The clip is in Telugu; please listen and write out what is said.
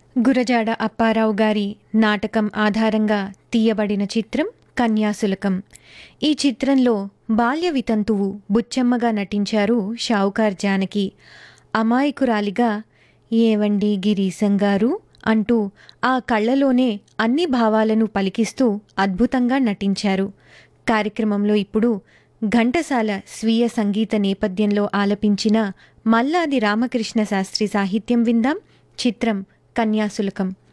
గురజాడ అప్పారావు గారి నాటకం ఆధారంగా తీయబడిన చిత్రం కన్యాశులకం ఈ చిత్రంలో బాల్య వితంతువు బుచ్చమ్మగా నటించారు షావుకార్ జానకి అమాయకురాలిగా ఏవండి గిరీశం గారు అంటూ ఆ కళ్ళలోనే అన్ని భావాలను పలికిస్తూ అద్భుతంగా నటించారు కార్యక్రమంలో ఇప్పుడు ఘంటసాల స్వీయ సంగీత నేపథ్యంలో ఆలపించిన మల్లాది రామకృష్ణ శాస్త్రి సాహిత్యం విందాం చిత్రం కన్యాశుల్కం